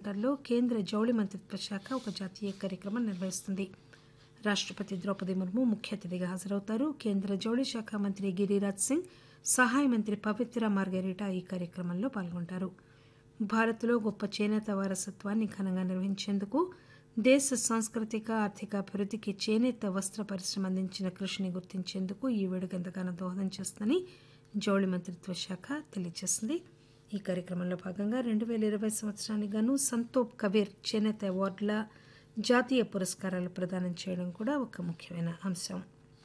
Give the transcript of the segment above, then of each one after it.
సెంటర్లో కేంద్ర జౌళి మంత్రిత్వ శాఖ ఒక జాతీయ కార్యక్రమం నిర్వహిస్తుంది రాష్టపతి ద్రౌపది ముర్ము ముఖ్య అతిథిగా హాజరవుతారు కేంద్ర జౌళి శాఖ మంత్రి గిరిరాజ్ సింగ్ సహాయ మంత్రి పవిత్ర మార్గరీటా ఈ కార్యక్రమంలో పాల్గొంటారు భారత్లో గొప్ప చేనేత వారసత్వాన్ని ఘనంగా నిర్వహించేందుకు దేశ సాంస్కృతిక ఆర్థిక అభివృద్ధికి చేనేత వస్త్ర పరిశ్రమ అందించిన కృషిని గుర్తించేందుకు ఈ వేడుక ఎంతగానో దోహదం చేస్తుందని జౌళి మంత్రిత్వ శాఖ తెలియజేసింది ఈ కార్యక్రమంలో భాగంగా రెండు పేల ఇరవై సంవత్సరానికి గాను సంతోప్ కబీర్ చేనేత అవార్డుల జాతీయ పురస్కారాలు ప్రదానం చేయడం కూడా ఒక ముఖ్యమైన అంశం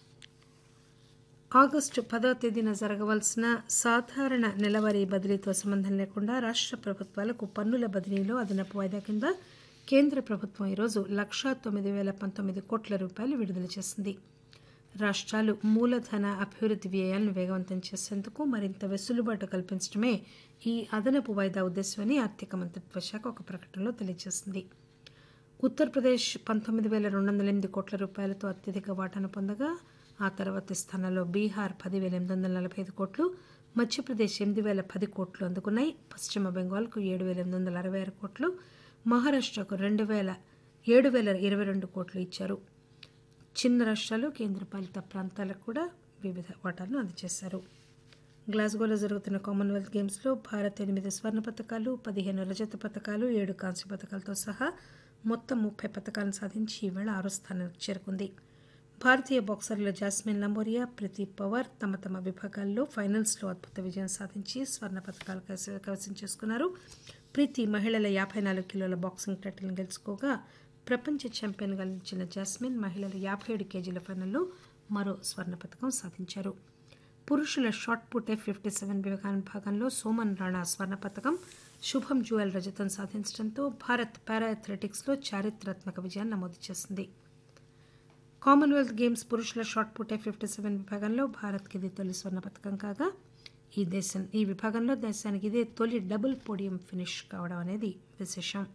ఆగస్టు పదో తేదీన జరగవలసిన సాధారణ నెలవారీ బదిలీతో సంబంధం లేకుండా రాష్ట ప్రభుత్వాలకు పన్నుల బదిలీలో అదనపు వాయిదా కింద కేంద్ర ప్రభుత్వం ఈరోజు లక్షా తొమ్మిది పేల పంతొమ్మిది కోట్ల రూపాయలు విడుదల చేసింది రాష్ట్రాలు మూలధన అభివృద్ధి వ్యయాలను వేగవంతం చేసేందుకు మరింత వెసులుబాటు కల్పించడమే ఈ అదనపు వాయిదా ఉద్దేశమని ఆర్థిక మంత్రిత్వ శాఖ ఒక ప్రకటనలో తెలియజేసింది ఉత్తరప్రదేశ్ పంతొమ్మిది పేల రెండు వందల ఎనిమిది కోట్ల రూపాయలతో అత్యధిక వాటాను పొందగా ఆ తర్వాతి స్థానంలో బీహార్ పది పేల ఎనిమిది వందల నలభై ఐదు కోట్లు మధ్యప్రదేశ్ ఎనిమిది పేల పది కోట్లు అందుకున్నాయి పశ్చిమ బెంగాల్కు ఏడు పేల ఎనిమిది వందల అరవై ఆరు కోట్లు మహారాష్టకు రెండు పేల ఏడు పేల ఇరవై రెండు కోట్లు ఇచ్చారు చిన్న రాష్ట్రాలు కేంద్రపాలిత ప్రాంతాలకు కూడా వివిధ వాటాలను అందజేశారు గ్లాస్గోలో జరుగుతున్న కామన్వెల్త్ గేమ్స్లో భారత్ ఎనిమిది స్వర్ణ పథకాలు పదిహేను రజత పథకాలు ఏడు కాంస్య పథకాలతో సహా మొత్తం ముప్పై పథకాలను సాధించి ఈవేళ ఆరో స్థానానికి చేరుకుంది భారతీయ బాక్సర్లు జాస్మిన్ లంబోరియా ప్రదీప్ పవార్ తమ తమ విభాగాల్లో ఫైనల్స్లో అద్భుత విజయం సాధించి స్వర్ణ పథకాలు కైవస- కైవసం చేసుకున్నారు ప్రీతి మహిళల యాభై నాలుగు కిలోల బాక్సింగ్ టైటిల్ని గెలుచుకోగా ప్రపంచ ఛాంపియన్గా నిలిచిన జాస్మిన్ మహిళల యాభై ఏడు కేజీల ఫైనల్లో మరో స్వర్ణ పథకం సాధించారు పురుషుల shot put F fifty seven విభాగం భాగంలో సోమన్ రాణా స్వర్ణ పథకం శుభం జువల్ రజతం సాధించడంతో భారత్ పారా అథ్లెటిక్స్లో చారిత్రాత్మక విజయాన్ని నమోదు చేసింది కామన్వెల్త్ గేమ్స్ పురుషుల shot put F fifty seven విభాగంలో భారత్కి ఇది తొలి స్వర్ణ పథకం కాగా ఈ దేశం ఈ విభాగంలో దేశానికి ఇదే తొలి డబుల్ పోడియం ఫినిష్ కావడం అనేది విశేషం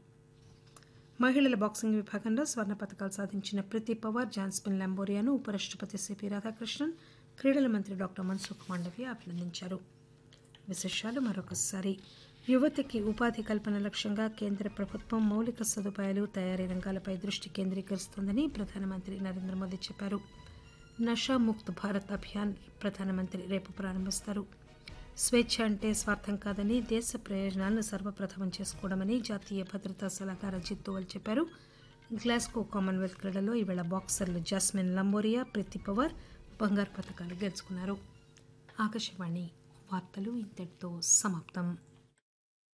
మహిళల బాక్సింగ్ విభాగంలో స్వర్ణ పథకాలు సాధించిన ప్రతి పవార్ జాన్స్పిన్ లంబోరియాను ఉపరాష్టపతి సిపి రాధాకృష్ణన్ క్రీడల మంత్రి డాక్టర్ మన్సుఖ్ మాండవ్య అభినందించారు విశేషాలు మరొకసారి యువతకి ఉపాధి కల్పన లక్ష్యంగా కేంద్ర ప్రభుత్వం మౌలిక సదుపాయాలు తయారీ రంగాలపై దృష్టి కేంద్రీకరిస్తోందని ప్రధానమంత్రి నరేంద్ర మోదీ చెప్పారు నషా ముక్త్ భారత్ అభియాన్ ప్రధానమంత్రి రేపు ప్రారంభిస్తారు స్వేచ్ఛ అంటే స్వార్థం కాదని దేశ ప్రయోజనాలను సర్వప్రథమం చేసుకోవడమని జాతీయ భద్రతా సలహాదారు అజిత్ దోవల్ చెప్పారు గ్లాస్గో కామన్వెల్త్ క్రీడలో ఈవేళ బాక్సర్లు జాస్మిన్ లంబోరియా ప్రీతి పవార్ బంగారు పథకాలు గెలుచుకున్నారు ఆకాశవాణి వార్తలు ఇంతటితో సమాప్తం